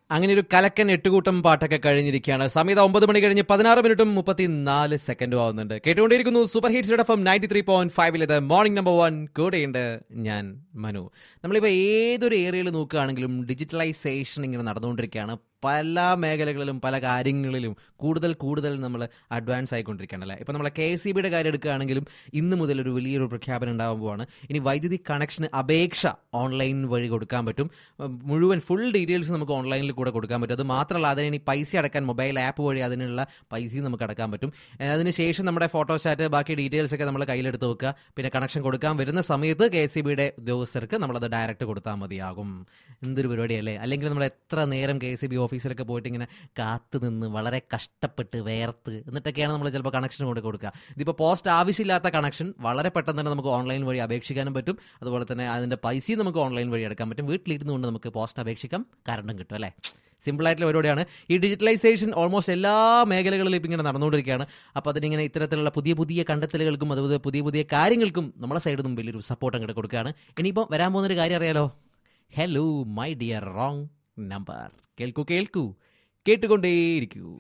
അങ്ങനെ ഒരു കലക്കൻ എട്ടുകൂട്ടം പാട്ടൊക്കെ കഴിഞ്ഞിരിക്കുകയാണ് സമയത്ത് ഒമ്പത് മണി കഴിഞ്ഞ് പതിനാറ് മിനിറ്റും മുപ്പത്തിനാല് സെക്കൻഡും ആവുന്നുണ്ട് കേട്ടുകൊണ്ടിരിക്കുന്നു super hits F M ninety three point ഫൈവിൽ ഇത് മോർണിംഗ് നമ്പർ വൺ കൂടെയുണ്ട് ഞാൻ മനു നമ്മളിപ്പോൾ ഏതൊരു ഏരിയയിൽ നോക്കുകയാണെങ്കിലും ഡിജിറ്റലൈസേഷൻ ഇങ്ങനെ നടന്നുകൊണ്ടിരിക്കുകയാണ് പല മേഖലകളിലും പല കാര്യങ്ങളിലും കൂടുതൽ കൂടുതൽ നമ്മൾ അഡ്വാൻസ് ആയിക്കൊണ്ടിരിക്കുകയാണ് അല്ലേ ഇപ്പോൾ നമ്മളെ കെ എസ് സി ബിയുടെ കാര്യം എടുക്കുകയാണെങ്കിലും ഇന്ന് മുതൽ ഒരു വലിയൊരു പ്രഖ്യാപനം ഉണ്ടാകാൻ പോവാണ് ഇനി വൈദ്യുതി കണക്ഷന് അപേക്ഷ ഓൺലൈൻ വഴി കൊടുക്കാൻ പറ്റും ഉം, മുഴുവൻ ഫുൾ ഡീറ്റെയിൽസ് നമുക്ക് ഓൺലൈനിൽ കൂടെ കൊടുക്കാൻ പറ്റും അത് മാത്രമല്ല അതിന് ഇനി പൈസ അടക്കാൻ മൊബൈൽ ആപ്പ് വഴി അതിനുള്ള പൈസയും നമുക്ക് അടക്കാൻ പറ്റും ഏഹ്, അതിനുശേഷം നമ്മുടെ ഫോട്ടോസ്റ്റാറ്റ് ബാക്കി ഡീറ്റെയിൽസ് ഒക്കെ നമ്മൾ കയ്യിലെടുത്ത് വെക്കുക പിന്നെ കണക്ഷൻ കൊടുക്കാൻ വരുന്ന സമയത്ത് കെ എസ് സി ബിയുടെ ഉദ്യോഗസ്ഥർക്ക് നമ്മളത് ഡയറക്റ്റ് കൊടുത്താൽ മതിയാകും എന്തൊരു പരിപാടിയല്ലേ അല്ലെങ്കിൽ നമ്മൾ എത്ര നേരം കെ എസ് സി ബി ഓഫീസിലൊക്കെ പോയിട്ട് ഇങ്ങനെ കാത്തു നിന്ന് വളരെ കഷ്ടപ്പെട്ട് വേർത്ത് എന്നിട്ടൊക്കെയാണ് നമ്മൾ ചിലപ്പോൾ കണക്ഷൻ കൊണ്ട് കൊടുക്കുക ഇതിപ്പോൾ പോസ്റ്റ് ആവശ്യമില്ലാത്ത കണക്ഷൻ വളരെ പെട്ടെന്ന് തന്നെ നമുക്ക് ഓൺലൈൻ വഴി അപേക്ഷിക്കാനും പറ്റും അതുപോലെ തന്നെ അതിൻ്റെ പൈസയും നമുക്ക് ഓൺലൈൻ വഴി എടുക്കാൻ പറ്റും വീട്ടിലിരുന്നുകൊണ്ട് നമുക്ക് പോസ്റ്റ് അപേക്ഷിക്കാം കറണ്ടും കിട്ടും അല്ലേ സിമ്പിൾ ആയിട്ടുള്ള പരിപാടിയാണ് ഈ ഡിജിറ്റലൈസേഷൻ ഓൾമോസ്റ്റ് എല്ലാ മേഖലകളിലും ഇപ്പം ഇങ്ങനെ നടന്നുകൊണ്ടിരിക്കുകയാണ് അപ്പോൾ അതിനിങ്ങനെ ഇത്തരത്തിലുള്ള പുതിയ പുതിയ കണ്ടെത്തലുകൾക്കും അതുപോലെ പുതിയ പുതിയ കാര്യങ്ങൾക്കും നമ്മളെ സൈഡിൽ നിന്നും വലിയൊരു സപ്പോർട്ട് അങ്ങോട്ട് കൊടുക്കുകയാണ് ഇനിയിപ്പോൾ വരാൻ പോകുന്നൊരു കാര്യം അറിയാലോ hello my dear wrong number കേൾക്കൂ കേൾക്കൂ കേട്ടുകൊണ്ടേയിരിക്കൂ